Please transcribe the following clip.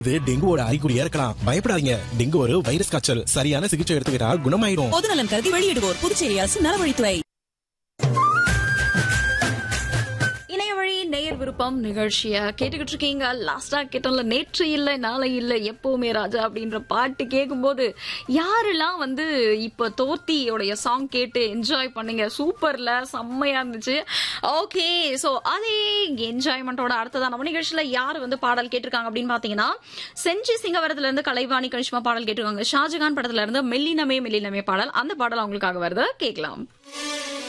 இது டெங்குவோட அறிகுறியா இருக்கலாம் பயப்படாதீங்க டெங்கு ஒரு வைரஸ் காய்ச்சல் சரியான சிகிச்சை எடுத்துக்கிட்டா குணமாயிடும் பொதுநலன் கருதி வெளியிடுவோர் புதுச்சேரி அரசு நலவழித்துறை இணைய வழி நேயர் விருப்பம் நிகழ்ச்சிய கேட்டுக்கிட்டு இருக்கீங்க லாஸ்டா கேட்டோம்ல நேற்று இல்ல நாளை இல்ல எப்பவுமே ராஜா அப்படின்ற பாட்டு கேட்கும்போது யாரெல்லாம் வந்து இப்ப தோர்த்தியோடைய சாங் கேட்டு என்ஜாய் பண்ணீங்க சூப்பர்ல செம்மையா இருந்துச்சு ஓகே சோ அதே என்ஜாய்மெண்டோட அடுத்ததான் நம்ம நிகழ்ச்சியில யார் வந்து பாடல் கேட்டிருக்காங்க அப்படின்னு பாத்தீங்கன்னா செஞ்சி சிங்கவரத்துல இருந்து கலைவாணி கரிஷ்மா பாடல் கேட்டிருக்காங்க ஷாஜகான் படத்துல இருந்து மெல்லினமே மெல்லினமே பாடல் அந்த பாடல் அவங்களுக்காக வருது கேட்கலாம்